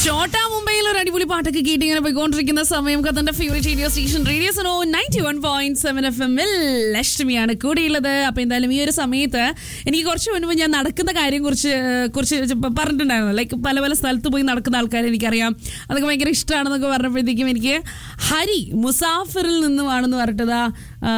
ചോട്ടാ മുംബൈയിൽ ഒരു അടിപൊളി പാട്ടൊക്കെ കേട്ട് ഇങ്ങനെ പോയിക്കൊണ്ടിരിക്കുന്ന സമയം കത്തന്റെ favourite radio station radio Suno ninety one point seven F എമ്മിൽ ലക്ഷ്മിയാണ് കൂടിയുള്ളത് അപ്പൊ എന്തായാലും ഈ ഒരു സമയത്ത് എനിക്ക് കുറച്ച് മുൻപ് ഞാൻ നടക്കുന്ന കാര്യം കുറിച്ച് കുറിച്ച് പറഞ്ഞിട്ടുണ്ടായിരുന്നു ലൈക്ക് പല പല സ്ഥലത്ത് പോയി നടക്കുന്ന ആൾക്കാരെ എനിക്കറിയാം അതൊക്കെ ഭയങ്കര ഇഷ്ടമാണെന്നൊക്കെ പറഞ്ഞപ്പോഴത്തേക്കും എനിക്ക് ഹരി മുസാഫിറിൽ നിന്നുമാണെന്ന് പറഞ്ഞിട്ടതാ ആ,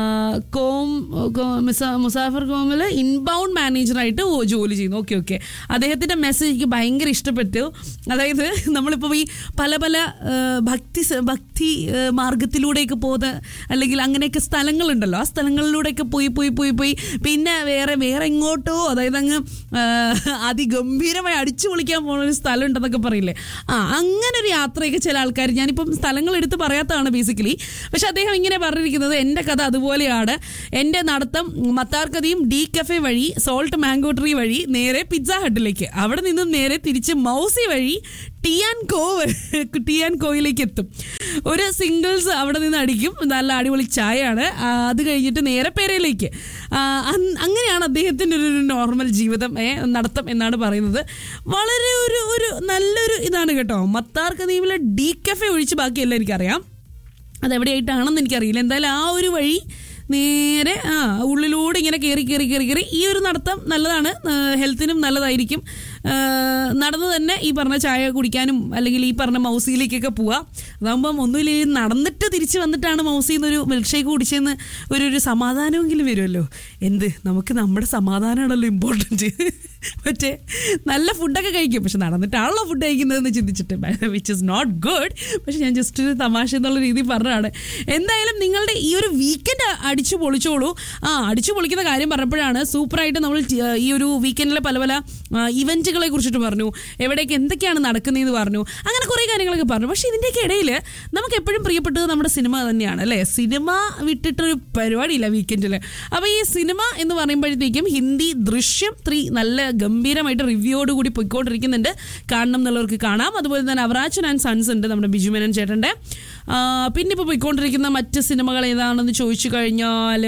കോം കോ- മിസ- മുസാഫർ കോമിൽ ഇൻബൗണ്ട് മാനേജറായിട്ട് ഓ ജോലി ചെയ്യുന്നു ഓക്കെ ഓക്കെ അദ്ദേഹത്തിന്റെ മെസ്സേജ് എനിക്ക് ഭയങ്കര ഇഷ്ടപ്പെട്ടു അതായത് നമ്മളിപ്പോൾ ഈ പല പല ആ, ഭക്തി സ- ഭക്തി ആ, മാർഗത്തിലൂടെയൊക്കെ പോകുന്ന അല്ലെങ്കിൽ അങ്ങനെയൊക്കെ സ്ഥലങ്ങളുണ്ടല്ലോ ആ സ്ഥലങ്ങളിലൂടെയൊക്കെ പോയി പോയി പോയി പോയി പിന്നെ വേറെ വേറെ എങ്ങോട്ടോ അതായത് അങ്ങ് ആ, അതിഗംഭീരമായി അടിച്ചു പൊളിക്കാൻ പോകുന്ന ഒരു സ്ഥലം ഉണ്ടെന്നൊക്കെ പറയില്ലേ ആ അങ്ങനെ ഒരു യാത്രയൊക്കെ ചില ആൾക്കാർ ഞാനിപ്പം സ്ഥലങ്ങൾ എടുത്ത് പറയാത്തതാണ് ബേസിക്കലി പക്ഷെ അദ്ദേഹം ഇങ്ങനെ പറഞ്ഞിരിക്കുന്നത് എൻ്റെ കഥ അതുപോലെയാണ് എൻ്റെ നടത്തം മത്താർക്കതിയും ഡി കഫേ വഴി സോൾട്ട് മാംഗോ ട്രീ വഴി നേരെ പിസ്സ ഹട്ടിലേക്ക് അവിടെ നിന്നും നേരെ തിരിച്ച് മൗസി വഴി ടിയാൻ കോ ടിയാൻ കോയിലേക്ക് എത്തും ഒരു സിംഗിൾസ് അവിടെ നിന്ന് അടിക്കും നല്ല അടിപൊളി ചായയാണ് ആ, അത് കഴിഞ്ഞിട്ട് നേരെ പെരയിലേക്ക് ആ, അൻ- അങ്ങനെയാണ് അദ്ദേഹത്തിൻ്റെ ഒരു നോർമൽ ജീവിതം ഏ, നടത്തം എന്നാണ് പറയുന്നത് വളരെ ഒരു ഒരു നല്ലൊരു ഇതാണ് കേട്ടോ മത്താർ കദീമിലെ ഡി കഫേ ഒഴിച്ച് ബാക്കിയെല്ലാം എനിക്കറിയാം അതെവിടെയായിട്ടാണെന്ന് എനിക്കറിയില്ല എന്തായാലും ആ ഒരു വഴി നേരെ ആ ഉള്ളിലൂടെ ഇങ്ങനെ കയറി കയറി കയറി കയറി ഈ ഒരു നടത്തം നല്ലതാണ് ഹെൽത്തിനും നല്ലതായിരിക്കും ആ, നടന്ന് തന്നെ ഈ പറഞ്ഞ ചായ കുടിക്കാനും അല്ലെങ്കിൽ ഈ പറഞ്ഞ മൗസിയിലേക്കൊക്കെ പോവാം അതാകുമ്പം ഒന്നുമില്ല ഈ നടന്നിട്ട് തിരിച്ച് വന്നിട്ടാണ് മൗസിയിൽ നിന്നൊരു മിൽക്ക് ഷേക്ക് കുടിച്ചെന്ന് ഒരു ഒരു സമാധാനമെങ്കിലും വരുമല്ലോ എന്ത് നമുക്ക് നമ്മുടെ സമാധാനമാണല്ലോ ഇമ്പോർട്ടൻറ്റ് മറ്റേ നല്ല ഫുഡൊക്കെ കഴിക്കും പക്ഷെ നടന്നിട്ടാണല്ലോ ഫുഡ് കഴിക്കുന്നതെന്ന് ചിന്തിച്ചിട്ട് വിച്ച് ഇസ് നോട്ട് ഗുഡ് പക്ഷെ ഞാൻ ജസ്റ്റ് ഒരു തമാശ എന്നുള്ള രീതിയിൽ പറഞ്ഞതാണ് എന്തായാലും നിങ്ങളുടെ ഈ ഒരു വീക്കെൻഡ് അടിച്ചു പൊളിച്ചോളൂ ആ അടിച്ചു പൊളിക്കുന്ന കാര്യം പറഞ്ഞപ്പോഴാണ് സൂപ്പറായിട്ട് നമ്മൾ ടി- ഈ ഒരു വീക്കെൻഡിലെ പല പല ഇവന്റുകളെ കുറിച്ചിട്ട് പറഞ്ഞു എവിടേക്ക് എന്തൊക്കെയാണ് നടക്കുന്നതെന്ന് പറഞ്ഞു അങ്ങനെ കുറേ കാര്യങ്ങളൊക്കെ പറഞ്ഞു പക്ഷെ ഇതിൻ്റെയൊക്കെ ഇടയിൽ നമുക്ക് എപ്പോഴും പ്രിയപ്പെട്ടത് നമ്മുടെ സിനിമ തന്നെയാണ് അല്ലേ സിനിമ വിട്ടിട്ടൊരു പരിപാടിയില്ല വീക്കെൻഡിൽ അപ്പോൾ ഈ സിനിമ എന്ന് പറയുമ്പോഴത്തേക്കും ഹിന്ദി ദൃശ്യം ത്രീ നല്ല ഗംഭീരമായിട്ട് റിവ്യൂയോട് കൂടി പോയിക്കൊണ്ടിരിക്കുന്നുണ്ട് കാണണം എന്നുള്ളവർക്ക് കാണാം അതുപോലെ തന്നെ അവറാച്ചൻ ആൻഡ് സൺസ് ഉണ്ട് നമ്മുടെ ബിജു മേനൻ ചേട്ടൻ്റെ ആ, പിന്നെ ഇപ്പോൾ പോയിക്കൊണ്ടിരിക്കുന്ന മറ്റ് സിനിമകൾ ഏതാണെന്ന് ചോദിച്ചു കഴിഞ്ഞാൽ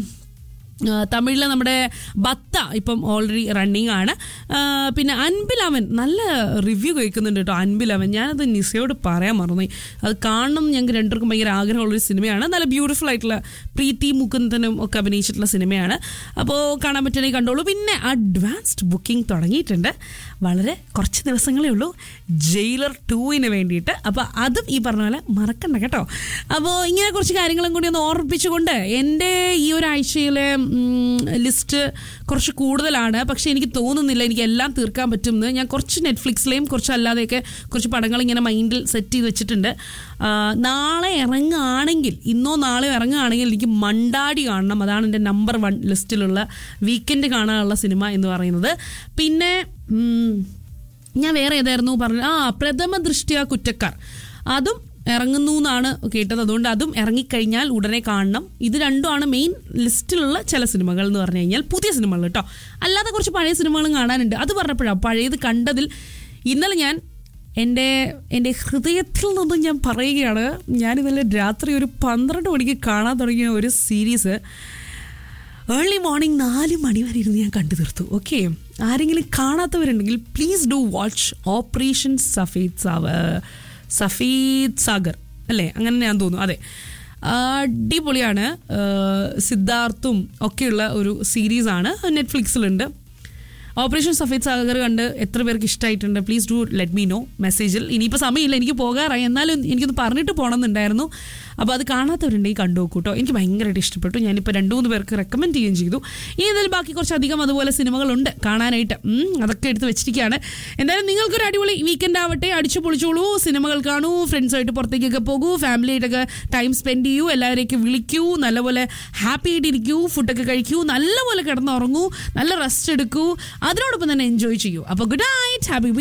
ആ, തമിഴിലെ നമ്മുടെ ബത്ത ഇപ്പം ഓൾറെഡി റണ്ണിങ് ആണ് ആ, പിന്നെ അൻബിലവൻ നല്ല റിവ്യൂ കേൾക്കുന്നുണ്ട് കേട്ടോ അൻബിലവൻ ഞാനത് നിസയോട് പറയാൻ മറന്നു അത് കാണണം എന്ന് ഞങ്ങൾക്ക് രണ്ടുപേർക്കും ഭയങ്കര ആഗ്രഹമുള്ളൊരു സിനിമയാണ് നല്ല ബ്യൂട്ടിഫുൾ ആയിട്ടുള്ള പ്രീതി മുകുന്ദനും ഒക്കെ അഭിനയിച്ചിട്ടുള്ള സിനിമയാണ് അപ്പോൾ കാണാൻ പറ്റുകയാണെങ്കിൽ കണ്ടോളൂ പിന്നെ അഡ്വാൻസ്ഡ് ബുക്കിംഗ് തുടങ്ങിയിട്ടുണ്ട് വളരെ കുറച്ച് ദിവസങ്ങളേ ഉള്ളൂ ജയിലർ ടൂവിന് വേണ്ടിയിട്ട് അപ്പോൾ അതും ഈ പറഞ്ഞ പോലെ മറക്കണ്ട കേട്ടോ അപ്പോൾ ഇങ്ങനെ കുറച്ച് കാര്യങ്ങളും കൂടി ഒന്ന് ഓർമ്മിപ്പിച്ചുകൊണ്ട് എൻ്റെ ഈ ഒരാഴ്ചയിലെ ലിസ്റ്റ് കുറച്ച് കൂടുതലാണ് പക്ഷേ എനിക്ക് തോന്നുന്നില്ല എനിക്ക് എല്ലാം തീർക്കാൻ പറ്റുമെന്ന് ഞാൻ കുറച്ച് നെറ്റ്ഫ്ലിക്സിലെയും കുറച്ച് അല്ലാതെയൊക്കെ കുറച്ച് പടങ്ങൾ ഇങ്ങനെ മൈൻഡിൽ സെറ്റ് ചെയ്ത് വെച്ചിട്ടുണ്ട് ആ, നാളെ ഇറങ്ങുകയാണെങ്കിൽ ഇന്നോ നാളെയോ ഇറങ്ങുകയാണെങ്കിൽ എനിക്ക് മണ്ടാടി കാണണം അതാണ് എൻ്റെ നമ്പർ വൺ ലിസ്റ്റിലുള്ള വീക്കെൻഡ് കാണാനുള്ള സിനിമ എന്ന് പറയുന്നത് പിന്നെ ഉം, ഞാൻ വേറെ ഏതായിരുന്നു പറഞ്ഞു ആ പ്രഥമ ദൃഷ്ടിയ കുറ്റക്കാർ അതും ഇറങ്ങുന്നു എന്നാണ് കേട്ടത് അതുകൊണ്ട് അതും ഇറങ്ങിക്കഴിഞ്ഞാൽ ഉടനെ കാണണം ഇത് രണ്ടുമാണ് മെയിൻ ലിസ്റ്റിലുള്ള ചില സിനിമകൾ എന്ന് പറഞ്ഞു കഴിഞ്ഞാൽ പുതിയ സിനിമകൾ കേട്ടോ അല്ലാതെ കുറച്ച് പഴയ സിനിമകളും കാണാനുണ്ട് അത് പറഞ്ഞപ്പോഴാണ് പഴയത് കണ്ടതിൽ ഇന്നലെ ഞാൻ എൻ്റെ എൻ്റെ ഹൃദയത്തിൽ നിന്നും ഞാൻ പറയുകയാണ് ഞാൻ ഇന്നലെ രാത്രി ഒരു പന്ത്രണ്ട് മണിക്ക് കാണാൻ തുടങ്ങിയ ഒരു സീരീസ് ഏർലി മോർണിംഗ് നാല് മണി വരെ ഇരുന്ന് ഞാൻ കണ്ടു തീർത്തു ഓക്കെ ആരെങ്കിലും കാണാത്തവരുണ്ടെങ്കിൽ please do watch operation Safed സാവ് സഫീദ് സാഗർ അല്ലേ അങ്ങനെ ഞാൻ തോന്നുന്നു അതെ അടിപൊളിയാണ് ആ, സിദ്ധാർത്ഥും ഒക്കെയുള്ള ഒരു സീരീസാണ് നെറ്റ്ഫ്ലിക്സിലുണ്ട് ഓപ്പറേഷൻ സഫേദ് സാഗർ കണ്ട് എത്ര പേർക്ക് ഇഷ്ടമായിട്ടുണ്ട് please do let me know മെസ്സേജിൽ ഇനിയിപ്പോൾ സമയമില്ല എനിക്ക് പോകാറായി എന്നാലും എനിക്കൊന്ന് പറഞ്ഞിട്ട് പോകണമെന്നുണ്ടായിരുന്നു അപ്പോൾ അത് കാണാത്തവരുണ്ടെങ്കിൽ കണ്ടു നോക്കൂ കേട്ടോ എനിക്ക് ഭയങ്കരമായിട്ട് ഇഷ്ടപ്പെട്ടു ഞാനിപ്പോൾ രണ്ട് മൂന്ന് പേർക്ക് റെക്കമെൻഡ് ചെയ്യുകയും ചെയ്തു ഇനി ഇതിൽ ബാക്കി കുറച്ചധികം അതുപോലെ സിനിമകളുണ്ട് കാണാനായിട്ട് ഉം, അതൊക്കെ എടുത്ത് വെച്ചിരിക്കുകയാണ് എന്തായാലും നിങ്ങൾക്കൊരു അടിപൊളി വീക്കെൻഡ് ആവട്ടെ അടിച്ചു പൊളിച്ചോളൂ സിനിമകൾ കാണൂ ഫ്രണ്ട്സായിട്ട് പുറത്തേക്കൊക്കെ പോകൂ ഫാമിലി ആയിട്ടൊക്കെ ടൈം സ്പെൻഡ് ചെയ്യൂ എല്ലാവരെയൊക്കെ വിളിക്കൂ നല്ലപോലെ ഹാപ്പി ആയിട്ടിരിക്കൂ ഫുഡൊക്കെ കഴിക്കൂ നല്ലപോലെ കിടന്നുറങ്ങൂ നല്ല റെസ്റ്റ് എടുക്കൂ അതിനോടൊപ്പം തന്നെ എൻജോയ് ചെയ്യൂ അപ്പോൾ ഗുഡ് നൈറ്റ് ഹാപ്പി